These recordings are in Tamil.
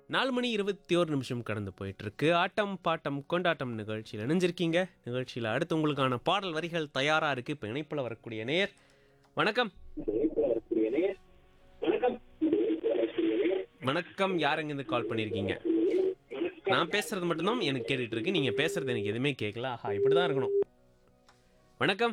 நாலு மணி இருபத்தி ஒரு நிமிஷம் கடந்து போயிட்டு இருக்கு ஆட்டம் பாட்டம் கொண்டாட்டம் நிகழ்ச்சியில் இணைஞ்சிருக்கீங்க நிகழ்ச்சியில் அடுத்து உங்களுக்கான பாடல் வரிகள் தயாரா இருக்கு இப்போ இணைப்பில் வரக்கூடிய நேர் வணக்கம் வணக்கம் யாருங்க இருந்து கால் பண்ணியிருக்கீங்க நான் பேசுறது மட்டும்தான் எனக்கு கேட்டுட்டு இருக்கு நீங்க பேசுறது எனக்கு எதுவுமே கேட்கல ஆஹா இப்படிதான் இருக்கணும் வணக்கம்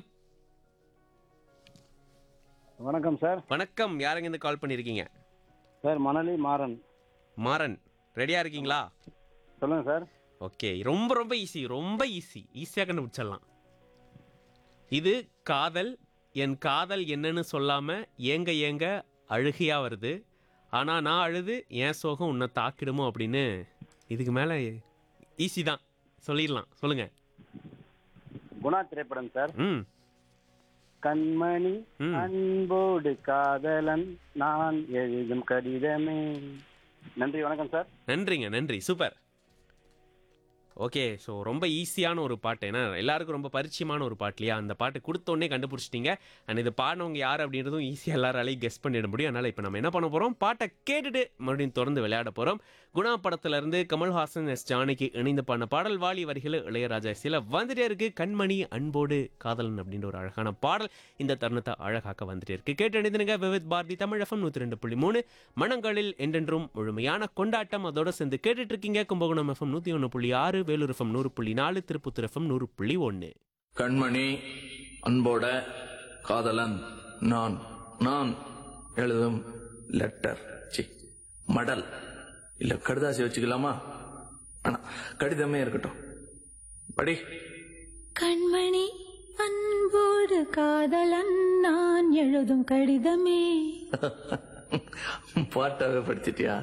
வணக்கம் சார் வணக்கம் யாருங்க இருந்து கால் பண்ணியிருக்கீங்க சார் மணலி மாறன் மாறன் ரெடியா இருக்கீங்களா சொல்லுங்க சார் ஓகே ரொம்ப ரொம்ப ஈஸி ரொம்ப ஈஸி ஈஸியாக கண்டுபிடிச்சிடலாம் இது காதல் என் காதல் என்னன்னு சொல்லாம ஏங்க ஏங்க அழுகையா வருது ஆனா நான் அழுது என் சோகம் உன்னை தாக்கிடுமோ அப்படின்னு இதுக்கு மேல ஈஸி தான் சொல்லிடலாம் சொல்லுங்க குணா திரைப்படம் சார் ம் கண்மணி ம். அன்போடு காதலன் நான் எழுதும் கடிதமே நன்றி வணக்கம் சார் நன்றிங்க நன்றி சூப்பர் ஓகே ஸோ ரொம்ப ஈஸியான ஒரு பாட்டு ஏன்னா எல்லாருக்கும் ரொம்ப பரிச்சயமான ஒரு பாட்டு இல்லையா அந்த பாட்டு கொடுத்த உடனே கண்டுபிடிச்சிட்டீங்க அண்ட் இது பாடினவங்க யார் அப்படின்றதும் ஈஸியாக எல்லாராலையும் கெஸ் பண்ணிட முடியும் அதனால் இப்போ நம்ம என்ன பண்ண போகிறோம் பாட்டை கேட்டுட்டு மறுபடியும் தொடர்ந்து விளையாட போகிறோம் குணா படத்துலேருந்து கமல்ஹாசன் எஸ் ஜானகி இணைந்து பாடின பாடல் வாலி வரிகள் இளையராஜா சில வந்துட்டே இருக்கு கண்மணி அன்போடு காதலன் அப்படின்ற ஒரு அழகான பாடல் இந்த தருணத்தை அழகாக்க வந்துட்டே இருக்கு கேட்டு அணிந்துனுங்க விவித் பாரதி தமிழ் எஃப்எம் நூற்றி ரெண்டு புள்ளி மூணு மனங்களில் என்றென்றும் முழுமையான கொண்டாட்டம் அதோட சேர்ந்து கேட்டுட்டு இருக்கீங்க கும்பகோணம் எஃப்எம் நூற்றி ஒன்று புள்ளி ஆறு வேலூர் எஃப்எம் நூறு புள்ளி நாலு திருப்பத்தூர் எஃப்எம் நூறு புள்ளி ஒன்று கண்மணி அன்போட காதலன் நான் நான் எழுதும் லெட்டர் சி மடல் இல்ல கடுதாசி வச்சுக்கலாமா ஆனா கடிதமே இருக்கட்டும் படி கண்மணி அன்போடு காதலன் நான் எழுதும் கடிதமே பாட்டாவே படிச்சிட்டியா